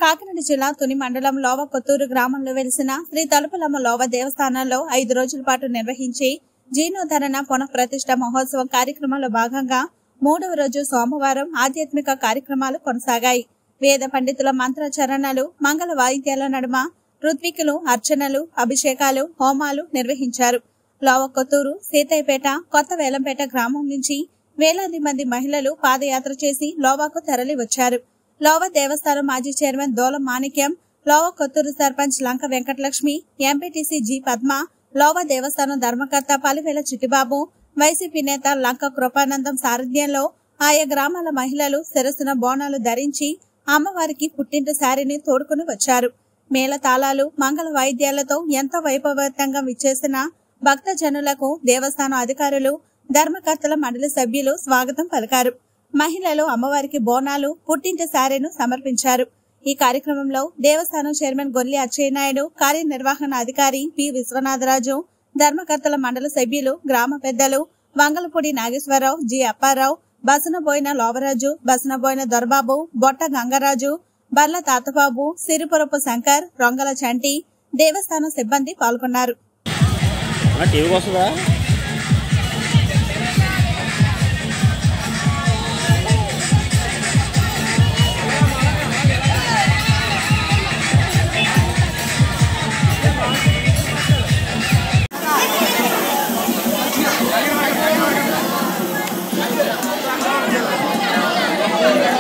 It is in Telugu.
కాకినాడ జిల్లా తుని మండలం లోవ కొత్తూరు గ్రామంలో వెలిసిన శ్రీ తలుపులమ్మ లోవ దేవస్థానంలో ఐదు రోజుల పాటు నిర్వహించి జీర్ణోద్ధరణ పునఃప్రతిష్ఠ మహోత్సవం కార్యక్రమంలో భాగంగా మూడవ రోజు సోమవారం ఆధ్యాత్మిక కార్యక్రమాలు కొనసాగాయి వేద పండితుల మంత్రచరణలు మంగళ వాయిద్యాల నడుమ ఋత్వికులు అర్చనలు అభిషేకాలు హోమాలు నిర్వహించారు లోవ కొత్తూరు సీతయ్యపేట కొత్త వేలంపేట గ్రామం నుంచి వేలాది మంది మహిళలు పాదయాత్ర చేసి లోవాకు తరలి వచ్చారు లోవ దేవస్థానం మాజీ chairman Dolam Manikyam Lova Kothuru sarpanch Lanka Venkatalakshmi MPTC G Padma Lova Devasthanam ధర్మకర్త పలివేల చిట్టిబాబు వైసీపీ నేత లంక కృపానందం సారథ్యంలో ఆయా గ్రామాల మహిళలు శిరస్సున బోనాలు ధరించి అమ్మవారికి పుట్టింటి శారీని తోడుకుని వచ్చారు మేళ తాళాలు మంగళ వాయిద్యాలతో ఎంతో వైభవంతంగా విచ్చేసిన భక్త జనులకు దేవస్థానం అధికారులు ధర్మకర్తల మండలి సభ్యులు స్వాగతం పలికారు మహిళలు అమ్మవారికి బోనాలు పుట్టింటి శారీను సమర్పించారు ఈ కార్యక్రమంలో దేవస్థానం చైర్మన్ గొల్లి అచ్చెన్నాయుడు కార్యనిర్వహణ అధికారి పి విశ్వనాథరాజు ధర్మకర్తల మండలి సభ్యులు గ్రామ పెద్దలు వంగలపూడి నాగేశ్వరరావు జి అప్పారావు బసనబోయిన లోవరాజు బసనబోయిన దొరబాబు బొట్ట గంగరాజు బర్ల తాతబాబు సిరిపురపు శంకర్ రొంగల చంటి దేవస్థానం సిబ్బంది పాల్గొన్నారు టీవీకి వస్తుందా Thank